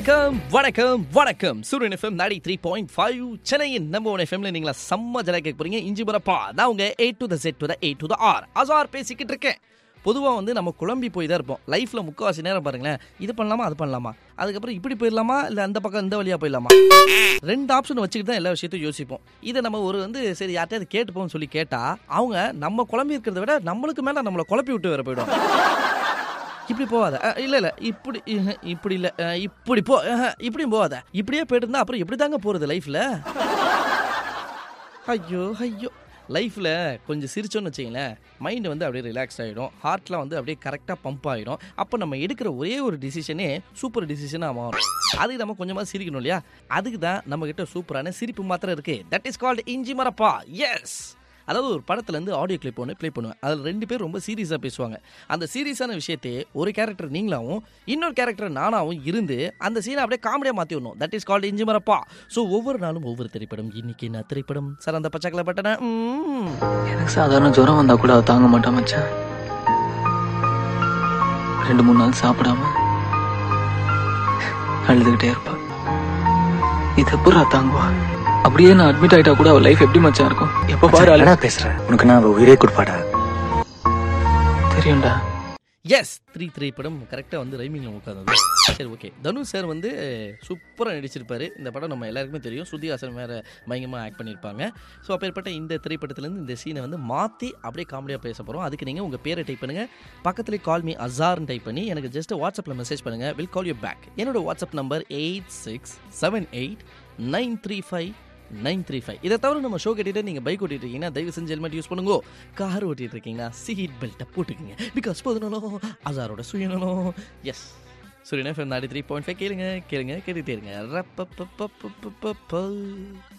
வணக்கம் வணக்கம் வணக்கம் Suryan FM ninety three point five சென்னையின் நம்பர் ஒன் எஃப்எம்ல நீங்களா செம்ம ஜல கேட்க போறீங்க இஞ்சி பரப்பா நான் உங்க A to the Z to the A to the R Azhar பேசிக்கிட்டு இருக்கேன் பொதுவாக வந்து நம்ம குழம்பி போய் தான் இருப்போம் லைஃப்பில் முக்கால்வாசி நேரம் பாருங்களேன் இது பண்ணலாமா அது பண்ணலாமா அதுக்கப்புறம் இப்படி போயிடலாமா இல்லை அந்த பக்கம் இந்த வழியாக போயிடலாமா ரெண்டு ஆப்ஷன் வச்சுக்கிட்டு தான் எல்லா விஷயத்தையும் யோசிப்போம் இதை நம்ம ஒரு வந்து சரி யார்ட்டையாவது கேட்டுப்போம்னு சொல்லி கேட்டால் அவங்க நம்ம குழம்பி இருக்கிறத விட நம்மளுக்கு மேலே நம்மளை குழப்பி விட்டு வேற போயிடும் இப்படி போகாத அஹ், இல்ல இல்ல இப்படி இஹ், இப்படி இல்ல அஹ், இப்படி போ அஹ், இப்படியும் போகாத இப்படியே போயிட்டு இருந்தா அப்புறம் எப்படி தாங்க போறது லைஃப்ல ஐயோ ஐயோ லைஃப்பில் கொஞ்சம் சிரிச்சோன்னு வச்சிங்களேன் மைண்டு வந்து அப்படியே ரிலாக்ஸ் ஆகிடும் ஹார்ட்லாம் வந்து அப்படியே கரெக்டாக பம்ப் ஆகிடும் அப்போ நம்ம எடுக்கிற ஒரே ஒரு டிசிஷனே சூப்பர் டிசிஷனாக மாறும் அதுக்கு நம்ம கொஞ்சமாக சிரிக்கணும் இல்லையா அதுக்கு தான் நம்மக்கிட்ட சூப்பரான சிரிப்பு மாத்திரம் இருக்குது தட் இஸ் கால்டு இஞ்சி மரப்பா எஸ் அதாவது ஒரு படத்துலேருந்து ஆடியோ கிளிப் ஒன்று ப்ளே பண்ணுவேன் அதில் ரெண்டு பேர் ரொம்ப சீரியஸாக பேசுவாங்க அந்த சீரியஸான விஷயத்தையே ஒரு கேரக்டர் நீங்களாவும் இன்னொரு கேரக்டர் நானாவும் இருந்து அந்த சீனை அப்படியே காமெடியாக மாற்றி விடணும் தட் இஸ் கால்டு இஞ்சி மரப்பா ஸோ ஒவ்வொரு நாளும் ஒவ்வொரு திரைப்படம் இன்னைக்கு என்ன திரைப்படம் சார் அந்த பச்சைக்கலை பட்டன ம். எனக்கு சாதாரண ஜுரம் வந்தா கூட அவ தாங்க மாட்டா மச்சான் ரெண்டு மூணு நாள் சாப்பிடாம அழுதுகிட்டே இருப்பா இது எப்படா தாங்குவா அப்படியே நான் அட்மிட் ஆயிட்டா கூட அவ லைஃப் எப்படி மச்சான் இருக்கும் எப்ப பாரு அழ என்ன பேசுற உனக்கு நான் அவ உயிரே கொடுப்பாடா தெரியும்டா எஸ் த்ரீ திரைப்படம் கரெக்டாக வந்து ரைமிங்கில் உட்காந்து சரி ஓகே தனுஷ் சார் வந்து சூப்பராக நடிச்சிருப்பாரு இந்த படம் நம்ம எல்லாருக்குமே தெரியும் ஸ்ருதிஹாசன் வேறு பயங்கரமாக ஆக்ட் பண்ணியிருப்பாங்க ஸோ அப்பேற்பட்ட இந்த திரைப்படத்துலேருந்து இந்த சீனை வந்து மாற்றி அப்படியே காமெடியாக பேச போகிறோம் அதுக்கு நீங்கள் உங்கள் பேரை டைப் பண்ணுங்கள் பக்கத்துலேயே கால் மீ அசார்னு டைப் பண்ணி எனக்கு ஜஸ்ட் வாட்ஸ்அப்பில் மெசேஜ் பண்ணுங்கள் வில் கால் யூ பேக் என்னோட WhatsApp number eight six seven eight nine three five nine three five இதை தவிர நம்ம ஷோ கேட்டுட்டு நீங்கள் பைக் ஓட்டிட்டு இருக்கீங்கன்னா தயவு செஞ்சு ஹெல்மெட் யூஸ் பண்ணுங்க கார் ஓட்டிட்டு இருக்கீங்கன்னா சீட் பெல்ட்டை போட்டுக்கோங்க பிகாஸ் போதுனாலும் அசாரோட சுயனலும் எஸ் Suryan FM ninety three point five கேளுங்க கேளுங்க கேட்டுகிட்டே இருங்க ரப்ப